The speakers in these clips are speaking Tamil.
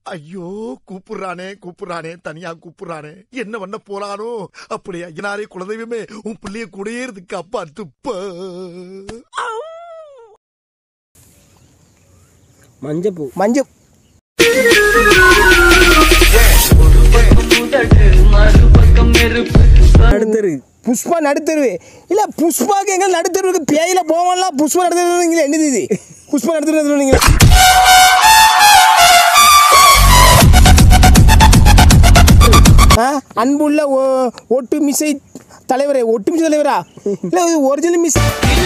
ஐயோ கூப்பிடுறானே கூப்பிடுறானே தனியா கூப்பிடுறானே என்ன பண்ண போறானோ அப்படி ஐயனாரே குலதெய்வமே உன் பிள்ளைய கூடயே இருக்கு அப்பா துப்ப மஞ்சப்பூ மஞ்சள் அடுத்தரு புஷ்பா நடுத்தருவு இல்ல புஷ்பாக்கு எங்க நடுத்தருவுக்கு பேயில போவான்லாம் புஷ்பா நடுத்தருவீங்களா என்னது இது புஷ்பா நடுத்தருவீங்களா அன்புள்ள ஒ- ஒட்டு மிசை தலைவரே ஒட்டு மிசை தலைவரா இல்ல இது ஒரிஜினல் மிஸ்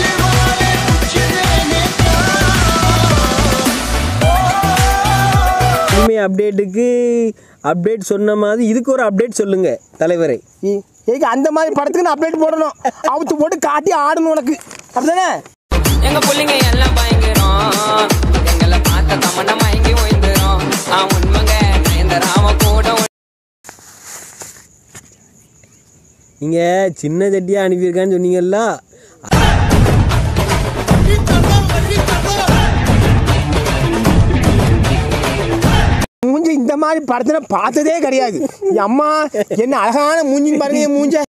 இனிமே அப்டேட்டுக்கு அப்டேட் சொன்ன மாதிரி இதுக்கு ஒரு அப்டேட் சொல்லுங்க தலைவரே ஏங்க அந்த மாதிரி படத்துக்கு நான் அப்டேட் போடணும் அவுத்து போட்டு காட்டி ஆடணும் உனக்கு அப்படிதானே எங்க புள்ளைங்க எல்லாம் பயங்கரம் எங்களை பார்த்த தமண்ட மயங்கி ஓய்ந்துரும் ஆ உண்மைங்க நயன்தராம கூட நீங்க சின்ன சட்டியா அனுப்பியிருக்கான்னு சொன்னீங்கல்ல மூஞ்ச இந்த மாதிரி படத்துல பார்த்ததே கிடையாது என் அம்மா என்ன அழகான மூஞ்சி பாருங்க என் மூஞ்ச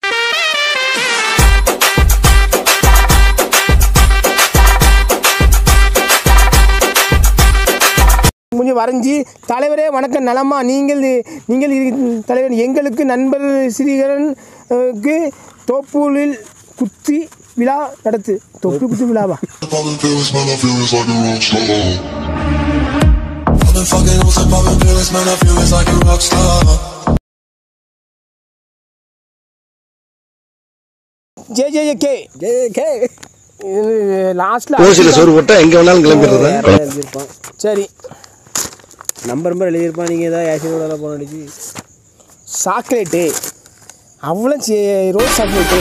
மூஞ்சி வரைஞ்சி தலைவரே வணக்கம் நலமா நீங்கள் நீங்கள் இரு- தலைவர் எங்களுக்கு நண்பர் ஸ்ரீகரன் க்கு தோப்பூரில் குத்தி விழா நடத்து தொப்பு குத்து விழாவா Poppin' pills, man, I feel it's like a rock star. I've been fucking hoes and poppin' pills, man, I feel it's like a rock star. J J J K K லாஸ்ட்ல ஓசில சோறு போட்டா எங்க வேணாலும் கிளம்பிடுறதா எழுதியிருப்பான் சரி நம்பர் நம்பர் எழுதியிருப்பான் நீங்கள் ஏதாவது ஆசிரியரோட போன அடிச்சு சாக்லேட்டு அவ்வளோ ரோஸ் சாக்லேட்டு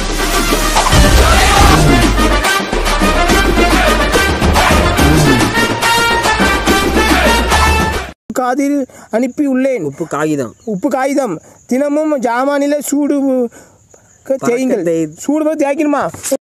காதில் அனுப்பி உள்ளேன் உப்பு காகிதம் உப்பு காகிதம் தினமும் ஜாமானில சூடு க- தேயுங்கள் தேய்- சூடு போய் தேய்க்கணுமா